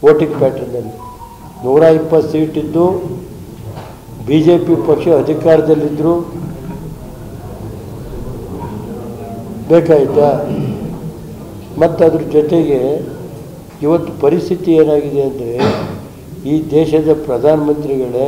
voting ಪ್ಯಾಟ್ರನಲ್ಲಿ ನೂರ ಇಪ್ಪತ್ತು ಸೀಟಿದ್ದು B J P ಪಕ್ಷ ಅಧಿಕಾರದಲ್ಲಿದ್ದರು ಬೇಕಾಯಿತಾ ಮತ್ತು ಅದ್ರ ಜೊತೆಗೆ ಇವತ್ತು ಪರಿಸ್ಥಿತಿ ಏನಾಗಿದೆ ಅಂದರೆ ಈ ದೇಶದ ಪ್ರಧಾನಮಂತ್ರಿಗಳೇ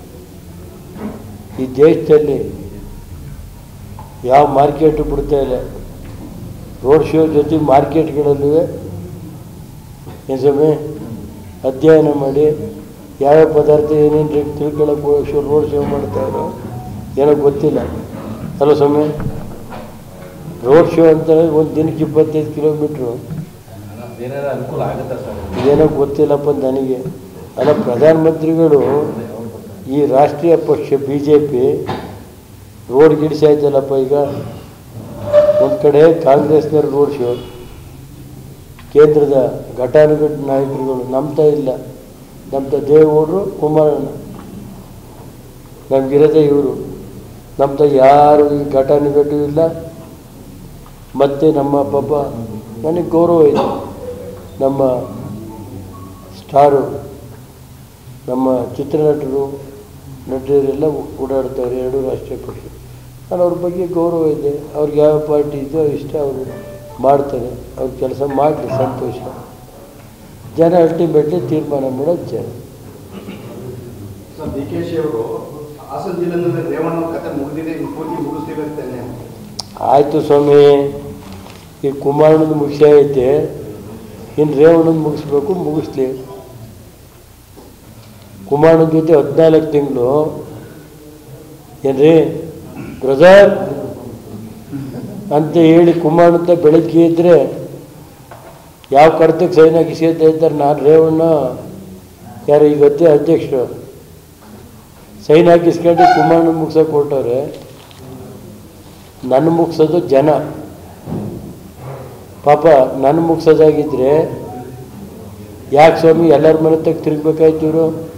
ಈ ದೇಶದಲ್ಲಿ ಯಾವ ಮಾರ್ಕೆಟು ಬಿಡ್ತಾ ಇಲ್ಲ ರೋಡ್ ಶೋ ಜೊತೆ ಮಾರ್ಕೆಟ್ಗಳಲ್ಲೂ ಏನು ಸ್ವಾಮಿ ಅಧ್ಯಯನ ಮಾಡಿ ಯಾವ್ಯಾವ ಪದಾರ್ಥ ಏನೇನು ರೇಟ್ ತಿಳ್ಕೊಳ್ಳೋಕೆ ಶೋ ರೋಡ್ ಶೋ ಮಾಡ್ತಾಯಿರೋ ಏನೋ ಗೊತ್ತಿಲ್ಲ ಅಲ್ಲ ಸ್ವಾಮಿ ರೋಡ್ ಶೋ ಅಂತ ಒಂದು ದಿನಕ್ಕೆ ಇಪ್ಪತ್ತೈದು ಕಿಲೋಮೀಟ್ರು ಏನಾರ ಅನುಕೂಲ ಆಗುತ್ತಾ ಸರ್ ಇದೇನೋ ಗೊತ್ತಿಲ್ಲಪ್ಪ ನನಗೆ ಅಲ್ಲ ಪ್ರಧಾನಮಂತ್ರಿಗಳು ಈ ರಾಷ್ಟ್ರೀಯ ಪಕ್ಷ ಬಿ ಜೆ ಪಿ ರೋಡ್ ಗಿಡಿಸಾಯ್ತಲ್ಲಪ್ಪ ಈಗ ಒಂದು ಕಡೆ ಕಾಂಗ್ರೆಸ್ನವ್ರ ರೋಡ್ ಶೋ ಕೇಂದ್ರದ ಘಟಾನುಘಟ ನಾಯಕರುಗಳು ನಂಬ್ತಾ ಇಲ್ಲ ನಂಬ್ತಾ ದೇವೇಗೌಡರು ಕುಮಾರಣ್ಣ ನಮಗಿರೋದೇ ಇವರು ನಂಬ್ತಾ ಯಾರು ಈ ಘಟಾನುಘಟು ಇಲ್ಲ ಮತ್ತು ನಮ್ಮ ಪಾಪ ನನಗೆ ಗೌರವ ಇದೆ ನಮ್ಮ ಸ್ಟಾರು ನಮ್ಮ ಚಿತ್ರನಟರು ನಟರೆಲ್ಲ ಓಡಾಡ್ತಾರೆ ಎರಡು ರಾಷ್ಟ್ರೀಯ ಪಕ್ಷ ನಾನು ಅವ್ರ ಬಗ್ಗೆ ಗೌರವ ಇದೆ ಅವ್ರಿಗೆ ಯಾವ ಪಾರ್ಟಿ ಇದೋ ಇಷ್ಟ ಅವರು ಮಾಡ್ತಾರೆ ಅವ್ರ ಕೆಲಸ ಮಾಡಲಿ ಸಂತೋಷ ಜನ ಅಲ್ಟಿಮೇಟ್ಲಿ ತೀರ್ಮಾನ ಮಾಡೋದು ಜನ ಸರ್ ಡಿ ಕೆ ಶಿ ಅವರು ಹಾಸನ ಜಿಲ್ಲೆನಲ್ಲಿ ರೇವಣ್ಣ ಅವ್ರ ಕತೆ ಮುಗಿದಿದೆ ಇನ್ನು ಪೂರ್ತಿ ಮುಗಿಸ್ತೀವಿ ಅಂತಾನೆ ಆಯಿತು ಸ್ವಾಮಿ ಈ ಕುಮಾರಣ್ಣನ ಮುಗಿಸಿ ಐತೆ ಇನ್ನು ರೇವಣ್ಣನ ಮುಗಿಸ್ಬೇಕು ಮುಗಿಸ್ಲಿ ಕುಮಾರಣ್ಣನ ಜೊತೆ ಹದಿನಾಲ್ಕು ತಿಂಗಳು ಏನ್ರಿ ಬ್ರದರ್ ಅಂತ ಹೇಳಿ ಕುಮಾರಣ್ಣ ಬೆಳಗ್ಗೆ ಇದ್ದರೆ ಯಾವ ಕಡತಕ್ಕೆ ಸೈನ್ ಹಾಕಿಸ್ಕೊತಾ ಇದ್ದಾರೆ ನಾನು ರೇವಣ್ಣ ಯಾರು ಈಗ ಅಧ್ಯ ಅಧ್ಯಕ್ಷರು ಸೈನ್ ಹಾಕಿಸ್ಕೊಂಡು ಕುಮಾರಣ್ಣ ಮುಗ್ಸೋಕೆ ಹೊರಟವ್ರೆ ನನ್ನ ಮುಗಿಸೋದು ಜನ ಪಾಪ ನನ್ನ ಮುಗಿಸೋದಾಗಿದ್ದರೆ ಯಾಕೆ ಸ್ವಾಮಿ ಎಲ್ಲರ ಮನೆ ತಗ ತಿರುಗ್ಬೇಕಾಯ್ತು ಇವರು